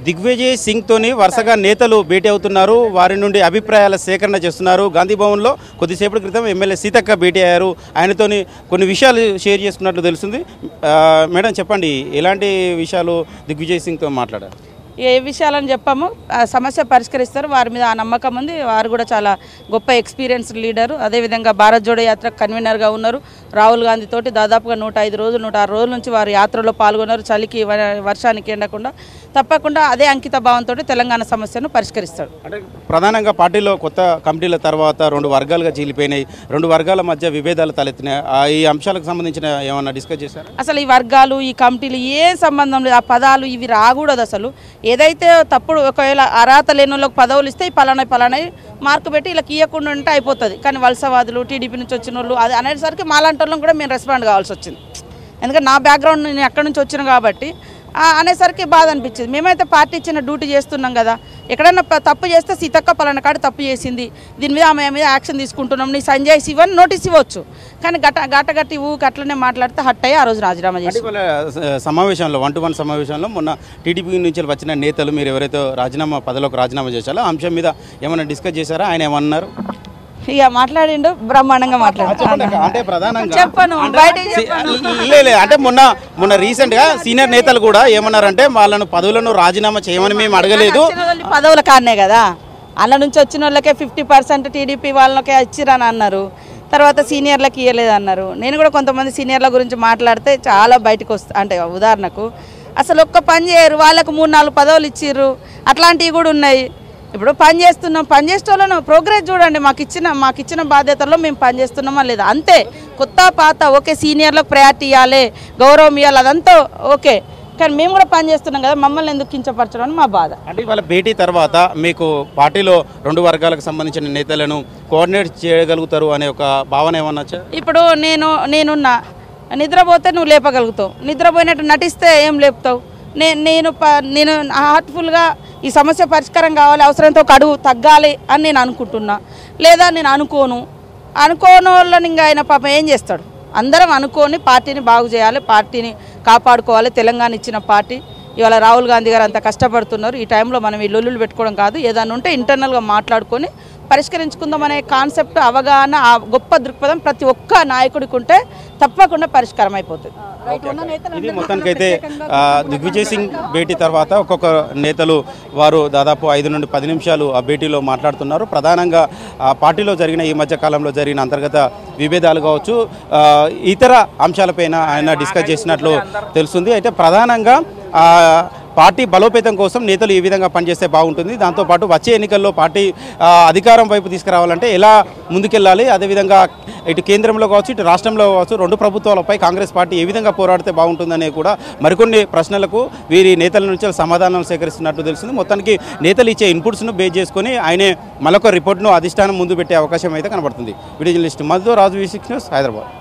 దిగ్విజయ్ సింగ్ తోని వరుసగా నేతలు భేటీ అవుతున్నారు వారి నుండి అభిప్రాయాల సేకరణ చేస్తున్నారు గాంధీ భవన్లో కొద్దిసేపటి క్రితం ఎమ్మెల్యే సీతక్క భేటీ అయ్యారు ఆయనతోని కొన్ని విషయాలు షేర్ చేసుకున్నట్లు తెలుస్తుంది ఆ, మేడం చెప్పండి ఎలాంటి విషయాలు దిగ్విజయ్ సింగ్తో మాట్లాడారు ఏ విషయాలని చెప్పాము ఆ సమస్య పరిష్కరిస్తారు వారి మీద ఆ నమ్మకం ఉంది వారు కూడా చాలా గొప్ప ఎక్స్పీరియన్స్ లీడరు అదేవిధంగా భారత్ జోడో యాత్ర కన్వీనర్గా ఉన్నారు రాహుల్ గాంధీ తోటి దాదాపుగా నూట ఐదు రోజులు నూట ఆరు రోజుల నుంచి వారు యాత్రలో పాల్గొన్నారు చలికి వ- వర్షానికి ఎండకుండా తప్పకుండా అదే అంకిత భావంతో తెలంగాణ సమస్యను పరిష్కరిస్తాడు అంటే ప్రధానంగా పార్టీలో కొత్త కమిటీల తర్వాత రెండు వర్గాలుగా చీలిపోయినాయి రెండు వర్గాల మధ్య విభేదాలు తలెత్తినాయి ఆ, ఈ అంశాలకు సంబంధించిన ఏమన్నా డిస్కస్ చేశారు అసలు ఈ వర్గాలు ఈ కమిటీలు ఏ సంబంధం లేదు ఆ పదాలు ఇవి రాకూడదు అసలు ఏదైతే తప్పుడు ఒకవేళ అర్హత లేని వాళ్ళకి పదవులు ఇస్తే ఈ పలానా పలానా మార్కు పెట్టి ఇలా ఇవ్వకుండా ఉంటే అయిపోతుంది కానీ వలసవాదులు టీడీపీ నుంచి వచ్చిన వాళ్ళు అది అనేసరికి మాలాంటి వాళ్ళం కూడా మేము రెస్పాండ్ కావాల్సి వచ్చింది ఎందుకంటే నా బ్యాక్గ్రౌండ్ నేను ఎక్కడి నుంచి వచ్చిన కాబట్టి ఆ అనేసరికి బాధ అనిపించింది మేమైతే పార్టీ ఇచ్చిన డ్యూటీ చేస్తున్నాం కదా ఎక్కడైనా ప- తప్పు చేస్తే సీతక్క పలానా కాడ తప్పు చేసింది దీని మీద ఆమె మీద యాక్షన్ తీసుకుంటున్నాం నీ సంజయ్ శివన్ నోటీస్ ఇవ్వచ్చు కానీ గట్ట గట్ట గట్టి ఊ అట్లనే మాట్లాడితే హట్ అయ్యి ఆ రోజు రాజీనామా చేసి అంటే ఇవాళ స- సమావేశంలో వన్ టు వన్ సమావేశంలో మొన్న టీడీపీ నుంచి వచ్చిన నేతలు మీరు ఎవరైతే రాజీనామా పదవిలోకి రాజీనామా చేశారో ఆ అంశం మీద ఏమైనా డిస్కస్ చేశారా ఆయన ఏమన్నారు ఇక మాట్లాడిండు బ్రహ్మాండంగా మాట్లాడు అంటే ప్రధానంగా చెప్పను బయట సి- లే లే, అంటే మొన్న మొన్న రీసెంట్ గా సీనియర్ నేతలు కూడా ఏమన్నారంటే వాళ్ళను పదవులను రాజీనామా చేయమని మేము అడగలేదు వచ్చిన వాళ్ళు పదవుల కాడనే కదా అల్ల నుంచి వచ్చిన వాళ్ళకే ఫిఫ్టీ పర్సెంట్ టీడీపీ వాళ్ళకే ఇచ్చిరని అన్నారు తర్వాత సీనియర్లకు ఇవ్వలేదు అన్నారు నేను కూడా కొంతమంది సీనియర్ల గురించి మాట్లాడితే చాలా బయటకు వస్తా అంటే ఉదాహరణకు అసలు ఒక్క పని చేయరు వాళ్ళకు మూడు నాలుగు పదవులు ఇచ్చిర్రు అట్లాంటివి కూడా ఉన్నాయి ఇప్పుడు పని చేస్తున్నాం పని చేసేటోళ్ళను ప్రోగ్రెస్ చూడండి మాకు ఇచ్చిన మాకు ఇచ్చిన బాధ్యతల్లో మేము పని చేస్తున్నామా లేదా అంతే కొత్త పాత ఓకే సీనియర్లకు ప్రయారిటీ ఇవ్వాలి గౌరవం ఇవ్వాలి అదంతా ఓకే కానీ మేము కూడా పని చేస్తున్నాం కదా మమ్మల్ని ఎందుకు కించపరచడం అని మా బాధ అంటే ఇవాళ భేటీ తర్వాత మీకు పార్టీలో రెండు వర్గాలకు సంబంధించిన నేతలను కోఆర్డినేట్ చేయగలుగుతారు అనే ఒక భావన ఏమన్నా వచ్చా? ఇప్పుడు నేను నేనున్నా నిద్రపోతే నువ్వు లేపగలుగుతావు నిద్రపోయినట్టు నటిస్తే ఏం లేపుతావు నేను నేను ప- నేను హార్ట్ఫుల్గా ఈ సమస్య పరిష్కారం కావాలి అవసరంతో ఒక అడుగు తగ్గాలి అని నేను అనుకుంటున్నా లేదా నేను అనుకోను అనుకోని వాళ్ళని ఇంకా ఆయన పాపం ఏం చేస్తాడు అందరం అనుకొని పార్టీని బాగు చేయాలి పార్టీని కాపాడుకోవాలి తెలంగాణ ఇచ్చిన పార్టీ ఇవాళ రాహుల్ గాంధీ గారు అంత కష్టపడుతున్నారు ఈ టైంలో మనం ఈ లొల్లులు పెట్టుకోవడం కాదు ఏదైనా ఉంటే ఇంటర్నల్గా మాట్లాడుకొని పరిష్కరించుకుందాం అనే కాన్సెప్ట్ అవగాహన ఆ గొప్ప దృక్పథం ప్రతి ఒక్క నాయకుడికి ఉంటే తప్పకుండా పరిష్కారం అయిపోతుంది ఇది మొత్తానికైతే ఆ, దిగ్విజయ్ సింగ్ భేటీ తర్వాత ఒక్కొక్క నేతలు వారు దాదాపు ఐదు నుండి పది నిమిషాలు ఆ భేటీలో మాట్లాడుతున్నారు ప్రధానంగా ఆ, పార్టీలో జరిగిన ఈ మధ్య కాలంలో జరిగిన అంతర్గత విభేదాలు కావచ్చు ఆ, ఇతర అంశాలపైన ఆయన డిస్కస్ చేసినట్లు తెలుస్తుంది అయితే ప్రధానంగా ఆ, పార్టీ బలోపేతం కోసం నేతలు ఈ విధంగా పనిచేస్తే బాగుంటుంది దాంతోపాటు వచ్చే ఎన్నికల్లో పార్టీ ఆ, అధికారం వైపు తీసుకురావాలంటే ఎలా ముందుకెళ్ళాలి అదేవిధంగా ఇటు కేంద్రంలో కావచ్చు ఇటు రాష్ట్రంలో కావచ్చు రెండు ప్రభుత్వాలపై కాంగ్రెస్ పార్టీ ఏ విధంగా పోరాడితే బాగుంటుందనే కూడా మరికొన్ని ప్రశ్నలకు వీరి నేతల నుంచి సమాధానం సేకరిస్తున్నట్టు తెలిసింది మొత్తానికి నేతలు ఇచ్చే ఇన్పుట్స్ను బేస్ చేసుకొని ఆయనే మరొక రిపోర్ట్ను అధిష్టానం ముందు పెట్టే అవకాశం అయితే కనబడుతుంది video journalist Madhu Raju V six news Hyderabad